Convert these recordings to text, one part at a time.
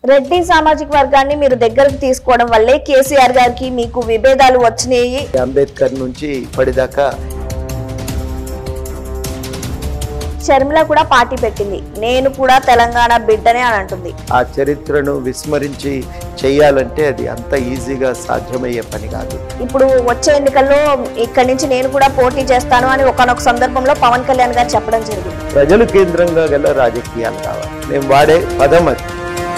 రెడ్డి సామాజిక వర్గాన్ని మీరు దగ్గరకు తీసుకోవడం వల్లే కేసీఆర్ గారికి మీకు విభేదాలు వచ్చినాయి అంబేద్కర్ నుంచి ఇప్పటిదాకా షర్మిల కూడా పార్టీ పెట్టింది నేను కూడా తెలంగాణ బిడ్డనే అని అంటుంది ఆ చరిత్రను విస్మరించి చేయాలంటే అది అంత ఈజీగా సాధ్యమయ్యే పని కాదు ఇప్పుడు వచ్చే ఎన్నికల్లో ఇక్కడి నుంచి నేను కూడా పోటీ చేస్తాను అని ఒకనొక సందర్భంలో పవన్ కళ్యాణ్ గారు చెప్పడం జరిగింది ప్రజలు కేంద్రంగా గల రాజకీయాలు కావాలి మేము వాడే పదం అది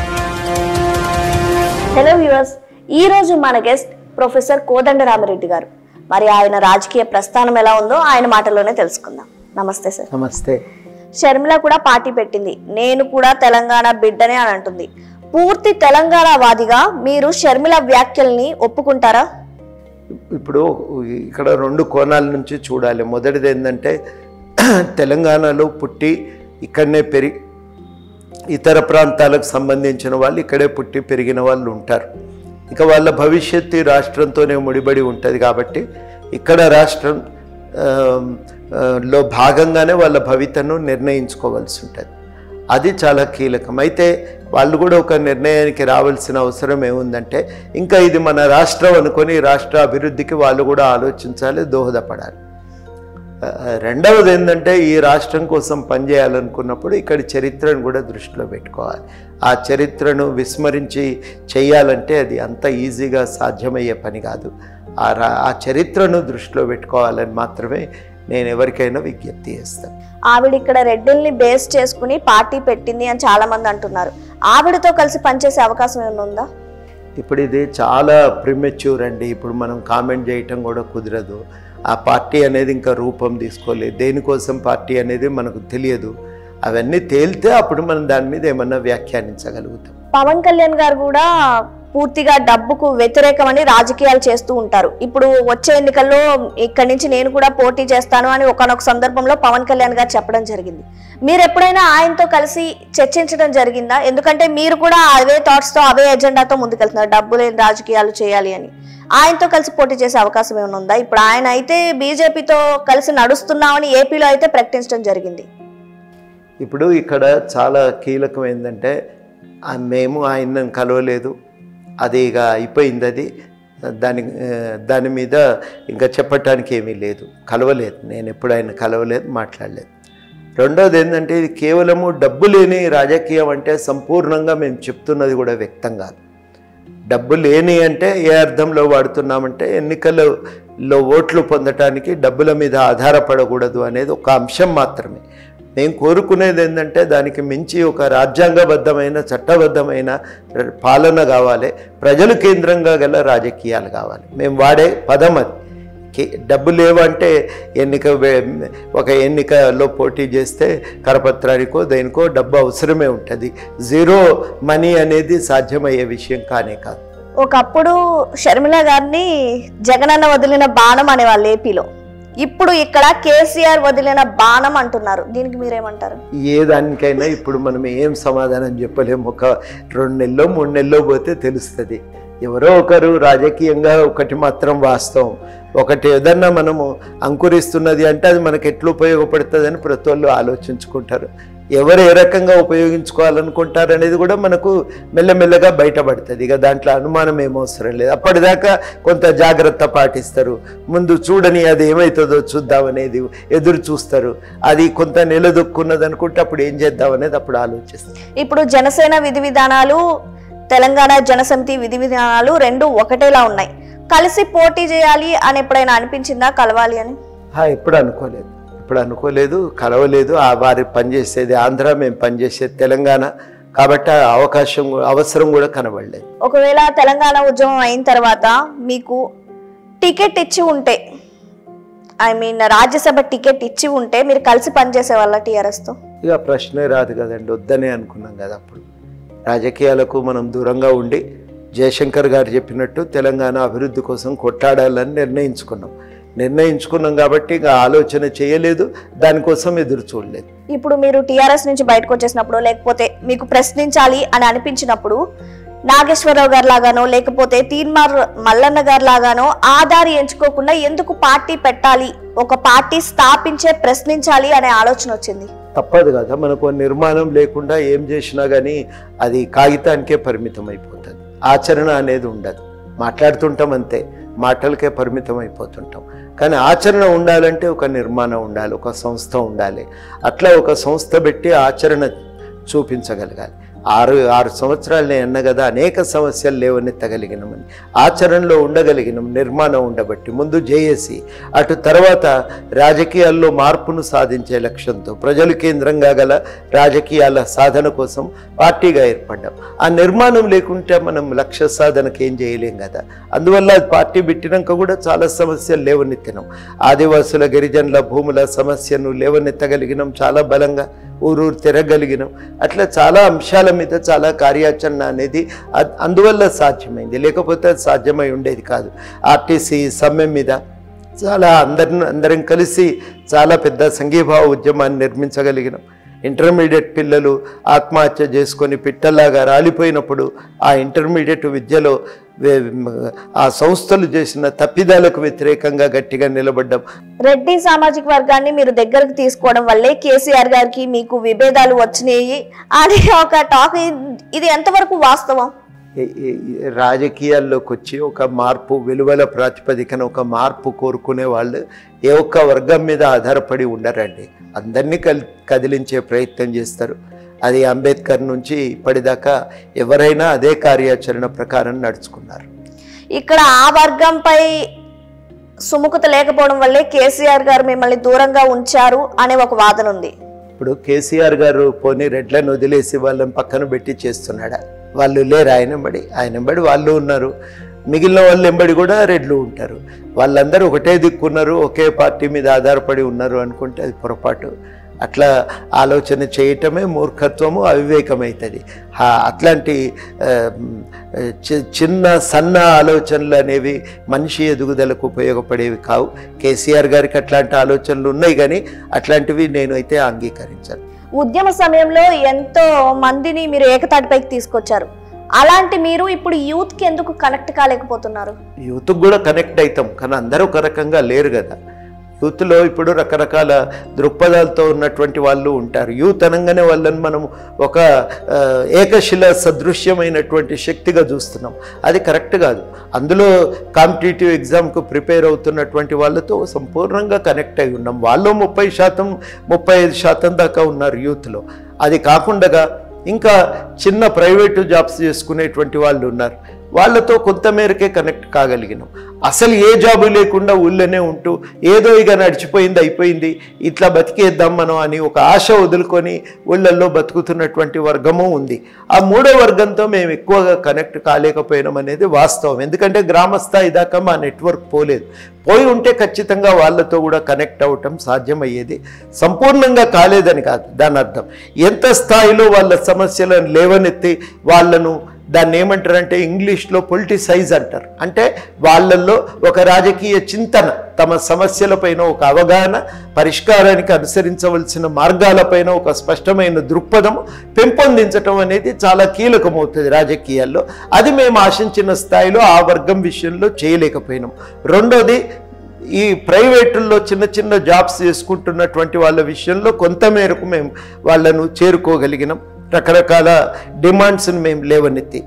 హలో వ్యూవర్స్ ఈ రోజు మన గెస్ట్ ప్రొఫెసర్ కోదండ రామిరెడ్డి గారు మరి ఆయన రాజకీయ ప్రస్థానం ఎలా ఉందో ఆయన మాటల్లోనే తెలుసుకుందాం నమస్తే సార్ నమస్తే షర్మిల కూడా పార్టీ పెట్టింది నేను కూడా తెలంగాణ బిడ్డనే అని అంటుంది పూర్తి తెలంగాణ వాదిగా మీరు షర్మిల వ్యాఖ్యల్ని ఒప్పుకుంటారా ఇప్పుడు ఇక్కడ రెండు కోణాల నుంచి చూడాలి మొదటిది ఏంటంటే తెలంగాణలో పుట్టి ఇక్కడనే పెరిగి ఇతర ప్రాంతాలకు సంబంధించిన వాళ్ళు ఇక్కడే పుట్టి పెరిగిన వాళ్ళు ఉంటారు ఇక వాళ్ళ భవిష్యత్తు ఈ రాష్ట్రంతోనే ముడిపడి ఉంటుంది కాబట్టి ఇక్కడ రాష్ట్రం ఆ, ఆ, లో భాగంగానే వాళ్ళ భవితను నిర్ణయించుకోవాల్సి ఉంటుంది అది చాలా కీలకం అయితే వాళ్ళు కూడా ఒక నిర్ణయానికి రావాల్సిన అవసరం ఏముందంటే ఇంకా ఇది మన రాష్ట్రం అనుకొని రాష్ట్ర అభివృద్ధికి వాళ్ళు కూడా ఆలోచించాలి దోహదపడాలి ఆ, రెండవది ఏంటంటే ఈ రాష్ట్రం కోసం పనిచేయాలనుకున్నప్పుడు ఇక్కడ చరిత్రను కూడా దృష్టిలో పెట్టుకోవాలి ఆ చరిత్రను విస్మరించి చేయాలంటే అది అంత ఈజీగా సాధ్యమయ్యే పని కాదు ఆ రా ఆ చరిత్రను దృష్టిలో పెట్టుకోవాలని మాత్రమే నేను ఎవరికైనా విజ్ఞప్తి చేస్తాను ఆవిడ ఇక్కడ రెడ్డిల్ని బేస్ చేసుకుని పార్టీ పెట్టింది అని చాలా మంది అంటున్నారు ఆవిడతో కలిసి పనిచేసే అవకాశం ఏమైనా ఉందా ఇప్పుడు ఇది చాలా ప్రిమెచ్యూర్ అండి ఇప్పుడు మనం కామెంట్ చేయటం కూడా కుదరదు ఆ పార్టీ అనేది ఇంకా రూపం తీసుకోలేదు దేనికోసం పార్టీ అనేది మనకు తెలియదు అవన్నీ తేలితే అప్పుడు మనం దాని మీద ఏమన్నా వ్యాఖ్యానించగలుగుతాం పవన్ కళ్యాణ్ గారు కూడా పూర్తిగా డబ్బుకు వ్యతిరేకమని రాజకీయాలు చేస్తూ ఉంటారు ఇప్పుడు వచ్చే ఎన్నికల్లో ఇక్కడి నుంచి నేను కూడా పోటీ చేస్తాను అని ఒకనొక సందర్భంలో పవన్ కళ్యాణ్ గారు చెప్పడం జరిగింది మీరు ఎప్పుడైనా ఆయనతో కలిసి చర్చించడం జరిగిందా ఎందుకంటే మీరు కూడా అవే థాట్స్ తో అవే ఎజెండాతో ముందుకెళ్తున్నారు డబ్బు లేని రాజకీయాలు చేయాలి అని ఆయనతో కలిసి పోటీ చేసే అవకాశం ఏమైనా ఉందా ఇప్పుడు ఆయన అయితే బీజేపీతో కలిసి నడుస్తున్నామని ఏపీలో అయితే ప్రకటించడం జరిగింది ఇప్పుడు ఇక్కడ చాలా కీలకం ఏంటంటే ఆ మేము ఆయనను కలవలేదు అది ఇక అయిపోయింది అది దాని ఆ, దాని మీద ఇంకా చెప్పటానికి ఏమీ లేదు కలవలేదు నేను ఎప్పుడు ఆయన కలవలేదు మాట్లాడలేదు రెండోది ఏంటంటే ఇది కేవలము డబ్బు లేని రాజకీయం అంటే సంపూర్ణంగా మేము చెప్తున్నది కూడా వ్యక్తం కాదు డబ్బు లేని అంటే ఏ అర్థంలో వాడుతున్నామంటే ఎన్నికలలో ఓట్లు పొందటానికి డబ్బుల మీద ఆధారపడకూడదు అనేది ఒక అంశం మాత్రమే మేము కోరుకునేది ఏంటంటే దానికి మించి ఒక రాజ్యాంగబద్ధమైన చట్టబద్ధమైన ర- పాలన కావాలి ప్రజలు కేంద్రంగా గల రాజకీయాలు కావాలి మేము వాడే పదం అది కే- డబ్బు లేవంటే ఎన్నిక వే- ఒక ఎన్నికలో పోటీ చేస్తే కరపత్రానికో దేనికో డబ్బు అవసరమే ఉంటుంది జీరో మనీ అనేది సాధ్యమయ్యే విషయం కానే కాదు ఒకప్పుడు షర్మిల గారిని జగనన్న వదిలిన బాణం అనేవాళ్ళు ఏపీలో ఇప్పుడు ఇక్కడ కేసీఆర్ వదిలిన బాణం అంటున్నారు దీనికి మీరేమంటారు ఏ దానికైనా ఇప్పుడు మనం ఏం సమాధానం చెప్పలేము ఒక రెండు నెలలో మూడు నెలలో పోతే తెలుస్తుంది ఎవరో ఒకరు రాజకీయంగా ఒకటి మాత్రం వాస్తవం ఒకటి ఏదన్నా మనము అంకురిస్తున్నది అంటే అది మనకి ఎట్లా ఉపయోగపడుతుందని ప్రతి వాళ్ళు ఆలోచించుకుంటారు ఎవరు ఏ రకంగా ఉపయోగించుకోవాలనుకుంటారు అనేది కూడా మనకు మెల్లమెల్లగా బయటపడుతుంది ఇక దాంట్లో అనుమానం ఏమవసరం లేదు అప్పటిదాకా కొంత జాగ్రత్త పాటిస్తారు ముందు చూడని అది ఏమవుతుందో చూద్దామనేది ఎదురు చూస్తారు అది కొంత నిలదొక్కున్నది అనుకుంటే అప్పుడు ఏం చేద్దాం అనేది అప్పుడు ఆలోచిస్తారు ఇప్పుడు జనసేన విధి విధానాలు తెలంగాణ జనసమితి విధి విధానాలు రెండు ఒకటేలా ఉన్నాయి కలిసి పోటీ చేయాలి అని ఎప్పుడైనా అనిపించిందా కలవాలి అని ఆ, ఎప్పుడు అనుకోలేదు ఇప్పుడు అనుకోలేదు కలవలేదు ఆ వారి పనిచేసేది ఆంధ్ర మేము పనిచేసేది తెలంగాణ కాబట్టి ఆ అవకాశం కూ- అవసరం కూడా కనబడలేదు ఒకవేళ తెలంగాణ ఉద్యమం అయిన తర్వాత మీకు టికెట్ ఇచ్చి ఉంటే ఐ మీన్ రాజ్యసభ టికెట్ ఇచ్చి ఉంటే మీరు కలిసి పనిచేసే వాళ్ళ టీఆర్ఎస్తో ఇక ప్రశ్నే రాదు కదండి వద్దనే అనుకున్నాం కదా అప్పుడు రాజకీయాలకు మనం దూరంగా ఉండి జయశంకర్ గారు చెప్పినట్టు తెలంగాణ అభివృద్ధి కోసం కొట్లాడాలని నిర్ణయించుకున్నాం నిర్ణయించుకున్నాం కాబట్టి ఇక ఆలోచన చేయలేదు దానికోసం ఎదురు చూడలేదు ఇప్పుడు మీరు టీఆర్ఎస్ నుంచి బయటకు వచ్చేసినప్పుడు లేకపోతే మీకు ప్రశ్నించాలి అని అనిపించినప్పుడు నాగేశ్వరరావు గారి లాగానో లేకపోతే తీన్మార్ మల్లన్న గారి లాగానో ఆధారి ఎంచుకోకుండా ఎందుకు పార్టీ పెట్టాలి ఒక పార్టీ స్థాపించే ప్రశ్నించాలి అనే ఆలోచన వచ్చింది తప్పదు కదా మనకు నిర్మాణం లేకుండా ఏం చేసినా కానీ అది కాగితానికే పరిమితం అయిపోతుంది ఆచరణ అనేది ఉండదు మాట్లాడుతుంటాం అంతే మాటలకే పరిమితం అయిపోతుంటాం కానీ ఆచరణ ఉండాలంటే ఒక నిర్మాణం ఉండాలి ఒక సంస్థ ఉండాలి అట్లా ఒక సంస్థ పెట్టి ఆచరణ చూపించగలగాలి ఆరు ఆరు సంవత్సరాలు నేను అన్న కదా అనేక సమస్యలు లేవనెత్తగలిగినామని ఆచరణలో ఉండగలిగినాం నిర్మాణం ఉండబట్టి ముందు జేఏసి అటు తర్వాత రాజకీయాల్లో మార్పును సాధించే లక్ష్యంతో ప్రజలు కేంద్రంగా గల రాజకీయాల సాధన కోసం పార్టీగా ఏర్పడ్డాం ఆ నిర్మాణం లేకుంటే మనం లక్ష్య సాధనకు ఏం చేయలేం కదా అందువల్ల అది పార్టీ పెట్టినాక కూడా చాలా సమస్యలు లేవనెత్తినాం ఆదివాసుల గిరిజనుల భూముల సమస్యను లేవనెత్తగలిగినాం చాలా బలంగా ఊరూరు తిరగలిగినాం అట్లా చాలా అంశాల మీద చాలా కార్యాచరణ అనేది అ- అందువల్ల సాధ్యమైంది లేకపోతే అది సాధ్యమై ఉండేది కాదు ఆర్టీసీ సమ్మె మీద చాలా అందరిని అందరం కలిసి చాలా పెద్ద సంఘీభావ ఉద్యమాన్ని నిర్మించగలిగినాం ఇంటర్మీడియట్ పిల్లలు ఆత్మహత్య చేసుకొని పిట్టలాగా రాలిపోయినప్పుడు ఆ ఇంటర్మీడియట్ విద్యలో వే- ఆ సంస్థలు చేసిన తప్పిదాలకు వ్యతిరేకంగా గట్టిగా నిలబడ్డాం రెడ్డి సామాజిక వర్గాన్ని మీరు దగ్గరకు తీసుకోవడం వల్లే కేసీఆర్ గారికి మీకు విభేదాలు వచ్చినాయి అని ఒక టాక్ ఇది ఎంతవరకు వాస్తవం ఈ- ఈ- ఈ రాజకీయాల్లోకి వచ్చి ఒక మార్పు విలువల ప్రాతిపదికన ఒక మార్పు కోరుకునే వాళ్ళు ఏ ఒక్క వర్గం మీద ఆధారపడి ఉండరండి అందరినీ కల్ కదిలించే ప్రయత్నం చేస్తారు అది అంబేద్కర్ నుంచి ఇప్పటిదాకా ఎవరైనా అదే కార్యాచరణ ప్రకారం నడుచుకున్నారు ఇక్కడ ఆ వర్గంపై సుముఖత లేకపోవడం వల్లే కేసీఆర్ గారు మిమ్మల్ని దూరంగా ఉంచారు అనే ఒక వాదన ఉంది ఇప్పుడు కేసీఆర్ గారు పోనీ రెడ్లను వదిలేసి వాళ్ళని పక్కన పెట్టి చేస్తున్నాడా వాళ్ళు లేరు ఆయన బడి ఆయన బడి వాళ్ళు ఉన్నారు మిగిలిన వాళ్ళు ఎంబడి కూడా రెడ్లు ఉంటారు వాళ్ళందరూ ఒకటే దిక్కున్నారు ఒకే పార్టీ మీద ఆధారపడి ఉన్నారు అనుకుంటే అది పొరపాటు అట్లా ఆలోచన చేయటమే మూర్ఖత్వము అవివేకం అవుతుంది ఆ- అట్లాంటి ఆ, చి- చిన్న సన్న ఆలోచనలు అనేవి మనిషి ఎదుగుదలకు ఉపయోగపడేవి కావు కేసీఆర్ గారికి అట్లాంటి ఆలోచనలు ఉన్నాయి కానీ అట్లాంటివి నేను అయితే అంగీకరించాను ఉద్యమ సమయంలో ఎంతో మందిని మీరు ఏకతాటిపైకి తీసుకొచ్చారు అలాంటి మీరు ఇప్పుడు యూత్ కి ఎందుకు కనెక్ట్ కాలేకపోతున్నారు యూత్కి కూడా కనెక్ట్ అవుతాం కానీ అందరూ ఒక రకంగా లేరు కదా యూత్లో ఇప్పుడు రకరకాల దృక్పథాలతో ఉన్నటువంటి వాళ్ళు ఉంటారు యూత్ అనగానే వాళ్ళని మనం ఒక ఆ, ఏకశిల సదృశ్యమైనటువంటి శక్తిగా చూస్తున్నాం అది కరెక్ట్ కాదు అందులో కాంపిటేటివ్ ఎగ్జామ్కు ప్రిపేర్ అవుతున్నటువంటి వాళ్ళతో సంపూర్ణంగా కనెక్ట్ అయి ఉన్నాం వాళ్ళు ముప్పై శాతం ముప్పై ఐదు శాతం దాకా ఉన్నారు యూత్లో అది కాకుండా ఇంకా చిన్న ప్రైవేటు జాబ్స్ చేసుకునేటువంటి వాళ్ళు ఉన్నారు వాళ్ళతో కొంతమేరకే కనెక్ట్ కాగలిగినాం అసలు ఏ జాబు లేకుండా ఊళ్ళోనే ఉంటూ ఏదో ఇక నడిచిపోయింది అయిపోయింది ఇట్లా బతికేద్దాం మనం అని ఒక ఆశ వదులుకొని ఊళ్ళల్లో బతుకుతున్నటువంటి వర్గము ఉంది ఆ మూడో వర్గంతో మేము ఎక్కువగా కనెక్ట్ కాలేకపోయినాం అనేది వాస్తవం ఎందుకంటే గ్రామ స్థాయి దాకా మా నెట్వర్క్ పోలేదు పోయి ఉంటే ఖచ్చితంగా వాళ్ళతో కూడా కనెక్ట్ అవ్వటం సాధ్యమయ్యేది సంపూర్ణంగా కాలేదని కాదు దాని అర్థం ఎంత స్థాయిలో వాళ్ళ సమస్యలను లేవనెత్తి వాళ్ళను దాన్ని ఏమంటారంటే ఇంగ్లీష్లో పొలిటిసైజ్ అంటారు అంటే వాళ్ళల్లో ఒక రాజకీయ చింతన తమ సమస్యలపైన ఒక అవగాహన పరిష్కారానికి అనుసరించవలసిన మార్గాలపైన ఒక స్పష్టమైన దృక్పథం పెంపొందించటం అనేది చాలా కీలకమవుతుంది రాజకీయాల్లో అది మేము ఆశించిన స్థాయిలో ఆ వర్గం విషయంలో చేయలేకపోయినాం రెండోది ఈ ప్రైవేటుల్లో చిన్న చిన్న జాబ్స్ చేసుకుంటున్నటువంటి వాళ్ళ విషయంలో కొంతమేరకు మేము వాళ్ళను చేరుకోగలిగినాం రకరకాల డిమాండ్స్ని మేము లేవనెత్తి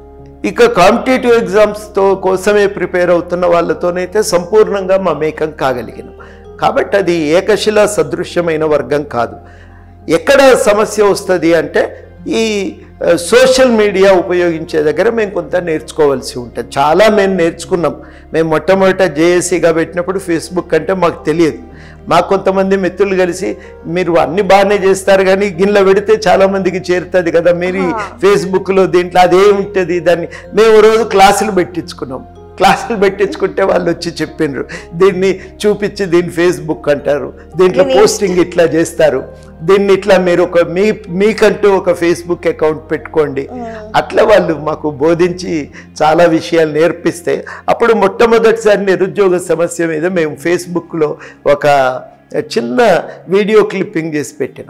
ఇక కాంపిటేటివ్ ఎగ్జామ్స్తో కోసమే ప్రిపేర్ అవుతున్న వాళ్ళతోనైతే సంపూర్ణంగా మా మేకం కాగలిగినాం కాబట్టి అది ఏకశిల సదృశ్యమైన వర్గం కాదు ఎక్కడ సమస్య వస్తుంది అంటే ఈ ఆ, సోషల్ మీడియా ఉపయోగించే దగ్గర మేము కొంత నేర్చుకోవాల్సి ఉంటుంది చాలా మేము నేర్చుకున్నాం మేము మొట్టమొదట జేఏసీగా పెట్టినప్పుడు ఫేస్బుక్ అంటే మాకు తెలియదు మాకు కొంతమంది మిత్రులు కలిసి మీరు అన్ని బాగానే చేస్తారు కానీ గిన్నెలో పెడితే చాలా మందికి చేరుతుంది కదా మీరు ఈ ఫేస్బుక్లో దీంట్లో అదే ఉంటుంది దాన్ని మేము ఓ రోజు క్లాసులు పెట్టించుకున్నాం క్లాసులు పెట్టించుకుంటే వాళ్ళు వచ్చి చెప్పిండ్రు దీన్ని చూపించి దీన్ని ఫేస్బుక్ అంటారు దీంట్లో దీన్ని పోస్టింగ్ ఇట్లా చేస్తారు దీన్ని ఇట్లా మీరు ఒక మీ మీకంటూ ఒక ఫేస్బుక్ అకౌంట్ పెట్టుకోండి అట్లా వాళ్ళు మాకు బోధించి చాలా విషయాలు నేర్పిస్తే అప్పుడు మొట్టమొదటిసారి నిరుద్యోగ సమస్య మీద మేము ఫేస్బుక్లో ఒక చిన్న వీడియో క్లిప్పింగ్ చేసి పెట్టినాం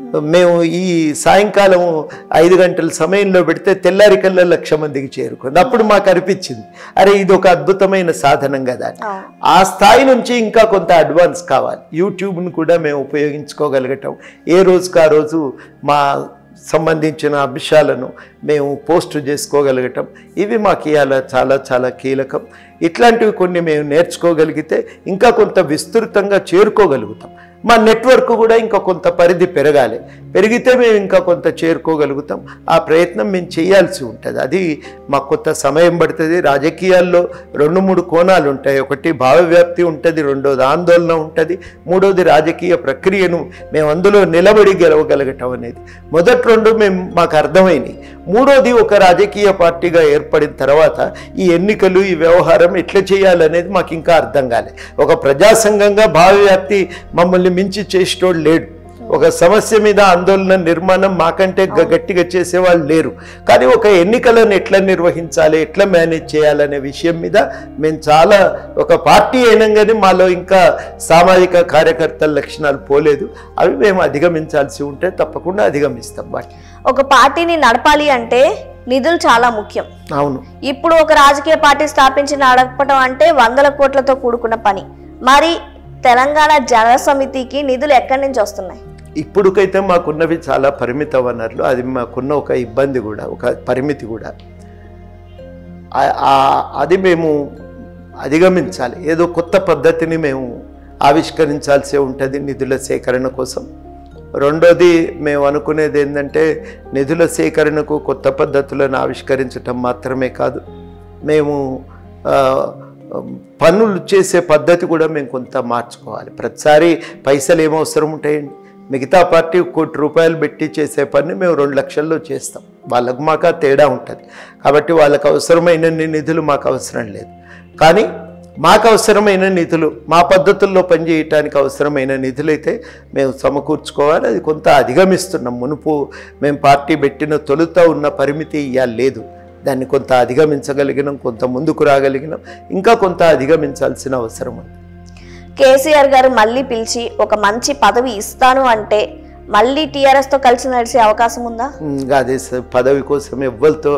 మేము ఈ సాయంకాలం ఐదు గంటల సమయంలో పెడితే తెల్లారి కల్లా లక్ష మందికి చేరుకుంది అప్పుడు మాకు అనిపించింది అరే ఇది ఒక అద్భుతమైన సాధనం కదా అని. అవును. ఆ స్థాయి నుంచి ఇంకా కొంత అడ్వాన్స్ కావాలి యూట్యూబ్ను కూడా మేము ఉపయోగించుకోగలగటం ఏ రోజుకు ఆ రోజు మా సంబంధించిన అంశాలను మేము పోస్ట్ చేసుకోగలగటం ఇవి మాకు ఇవాళ చాలా చాలా కీలకం ఇట్లాంటివి కొన్ని మేము నేర్చుకోగలిగితే ఇంకా కొంత విస్తృతంగా చేరుకోగలుగుతాం మా నెట్వర్క్ కూడా ఇంకా కొంత పరిధి పెరగాలి పెరిగితే మేము ఇంకా కొంత చేరుకోగలుగుతాం ఆ ప్రయత్నం మేము చేయాల్సి ఉంటుంది అది మాకు కొంత సమయం పడుతుంది రాజకీయాల్లో రెండు మూడు కోణాలు ఉంటాయి ఒకటి భావవ్యాప్తి ఉంటుంది రెండోది ఆందోళన ఉంటుంది మూడోది రాజకీయ ప్రక్రియను మేము అందులో నిలబడి గెలవగలగటం అనేది మొదటి రెండు మేము మాకు అర్థమైనవి మూడోది ఒక రాజకీయ పార్టీగా ఏర్పడిన తర్వాత ఈ ఎన్నికలు ఈ వ్యవహారం ఎట్లా చేయాలనేది మాకు ఇంకా అర్థం కాలే ఒక ప్రజాసంఘంగా భావవ్యాప్తి మమ్మల్ని మించి చేసేటోడు లేడు ఒక సమస్య మీద ఆందోళన నిర్మాణం మాకంటే గ- గట్టిగా చేసేవాళ్ళు లేరు కానీ ఒక ఎన్నికలను ఎట్లా నిర్వహించాలి ఎట్లా మేనేజ్ చేయాలనే విషయం మీద మేము చాలా ఒక పార్టీ అయినంగానే మాలో ఇంకా సామాజిక కార్యకర్తల లక్షణాలు పోలేదు అవి మేము అధిగమించాల్సి ఉంటే తప్పకుండా అధిగమిస్తాం వాటిని ఒక పార్టీని నడపాలి అంటే నిధులు చాలా ముఖ్యం అవును ఇప్పుడు ఒక రాజకీయ పార్టీ స్థాపించి నడపడం అంటే వందల కోట్లతో కూడుకున్న పని మరి తెలంగాణ జన సమితికి నిధులు ఎక్కడి నుంచి వస్తున్నాయి ఇప్పుడుకైతే మాకున్నవి చాలా పరిమిత వనరులు అది మాకున్న ఒక ఇబ్బంది కూడా ఒక పరిమితి కూడా ఆ- ఆ- అది మేము అధిగమించాలి ఏదో కొత్త పద్ధతిని మేము ఆవిష్కరించాల్సి ఉంటుంది నిధుల సేకరణ కోసం రెండోది మేము అనుకునేది ఏంటంటే నిధుల సేకరణకు కొత్త పద్ధతులను ఆవిష్కరించటం మాత్రమే కాదు మేము ఆ, పనులు చేసే పద్ధతి కూడా మేము కొంత మార్చుకోవాలి ప్రతిసారి పైసలు ఏం అవసరం ఉంటాయండి మిగతా పార్టీ కోటి రూపాయలు పెట్టి చేసే పని మేము రెండు లక్షల్లో చేస్తాం వాళ్ళకు మాకు ఆ తేడా ఉంటుంది కాబట్టి వాళ్ళకు అవసరమైన నిధులు మాకు అవసరం లేదు కానీ మాకు అవసరమైన నిధులు మా పద్ధతుల్లో పనిచేయటానికి అవసరమైన నిధులైతే మేము సమకూర్చుకోవాలి అది కొంత అధిగమిస్తున్నాం మునుపు మేము పార్టీ పెట్టిన తొలుత ఉన్న పరిమితి ఇవాళ లేదు దాన్ని కొంత అధిగమించగలిగినాం కొంత ముందుకు రాగలిగినాం ఇంకా కొంత అధిగమించాల్సిన అవసరం ఉంది కేసీఆర్ గారు మళ్ళీ పిలిచి ఒక మంచి పదవి ఇస్తాను అంటే మళ్ళీ టీఆర్ఎస్ తో కలిసి నడిచే అవకాశం ఉందా ఇంకా అదే స- పదవి కోసం ఎవ్వరితో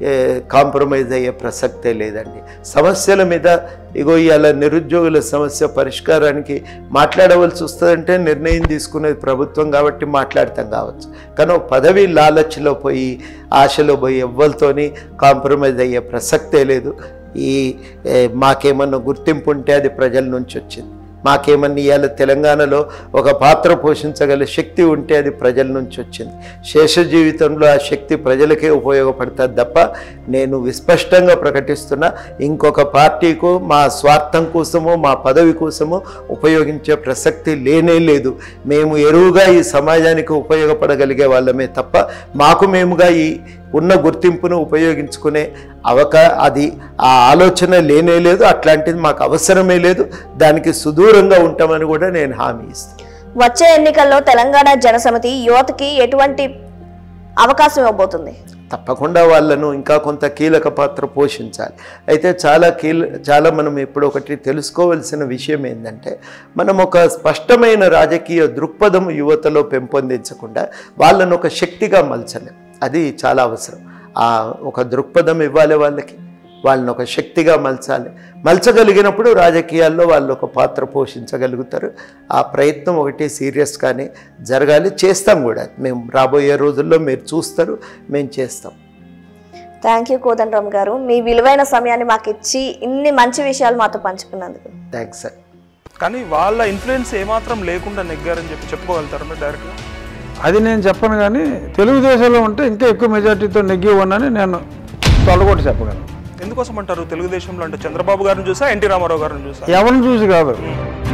కాంప్రమైజ్ అయ్యే ప్రసక్తే లేదండి సమస్యల మీద ఇగో ఇవాళ నిరుద్యోగుల సమస్య పరిష్కారానికి మాట్లాడవలసి వస్తుందంటే నిర్ణయం తీసుకునేది ప్రభుత్వం కాబట్టి మాట్లాడతాం కావచ్చు కానీ ఒక పదవి లాలచ్లో పోయి ఆశలో పోయి ఎవ్వరితోని కాంప్రమైజ్ అయ్యే ప్రసక్తే లేదు ఈ ఏ, మాకేమన్నా గుర్తింపు ఉంటే అది ప్రజల నుంచి వచ్చింది మాకేమన్నా ఇవాళ తెలంగాణలో ఒక పాత్ర పోషించగల శక్తి ఉంటే అది ప్రజల నుంచి వచ్చింది శేష జీవితంలో ఆ శక్తి ప్రజలకే ఉపయోగపడుతుంది తప్ప నేను విస్పష్టంగా ప్రకటిస్తున్నా ఇంకొక పార్టీకో మా స్వార్థం కోసమో మా పదవి కోసమో ఉపయోగించే ప్రసక్తి లేనే లేదు మేము ఎరువుగా ఈ సమాజానికి ఉపయోగపడగలిగే వాళ్ళమే తప్ప మాకు మేముగా ఈ ఉన్న గుర్తింపును ఉపయోగించుకునే అవకా అది ఆ ఆలోచన లేనే లేదు అట్లాంటిది మాకు అవసరమే లేదు దానికి సుదూరంగా ఉంటామని కూడా నేను హామీ ఇస్తాను వచ్చే ఎన్నికల్లో తెలంగాణ జనసమితి యువతకి ఎటువంటి అవకాశం ఇవ్వబోతుంది తప్పకుండా వాళ్ళను ఇంకా కొంత కీలక పాత్ర పోషించాలి అయితే చాలా కీల చాలా మనం ఇప్పుడు ఒకటి తెలుసుకోవాల్సిన విషయం ఏంటంటే మనం ఒక స్పష్టమైన రాజకీయ దృక్పథం యువతలో పెంపొందించకుండా వాళ్ళను ఒక శక్తిగా మలచలేం అది చాలా అవసరం ఆ ఒక దృక్పథం ఇవ్వాలి వాళ్ళకి వాళ్ళని ఒక శక్తిగా మలచాలి మలచగలిగినప్పుడు రాజకీయాల్లో వాళ్ళు ఒక పాత్ర పోషించగలుగుతారు ఆ ప్రయత్నం ఒకటి సీరియస్గానే జరగాలి చేస్తాం కూడా మేము రాబోయే రోజుల్లో మీరు చూస్తారు మేము చేస్తాం థ్యాంక్ యూ కోదండరామ్ గారు మీ విలువైన సమయాన్ని మాకు ఇచ్చి ఇన్ని మంచి విషయాలు మాతో పంచుకున్నందుకు థ్యాంక్స్ సార్ కానీ వాళ్ళ ఇన్ఫ్లుయెన్స్ ఏమాత్రం లేకుండా నెగ్గారని చెప్పి చెప్పుకోగలుగుతారు మీరు డైరెక్ట్గా అది నేను చెప్పను కానీ తెలుగుదేశంలో ఉంటే ఇంకా ఎక్కువ మెజార్టీతో నెగ్గివ్వనని నేను తొలగొట్టి చెప్పగలను ఎందుకోసం అంటారు తెలుగుదేశంలో అంటే చంద్రబాబు గారిని చూసా ఎన్టీ రామారావు గారిని చూసా ఎవరిని చూసి కాదు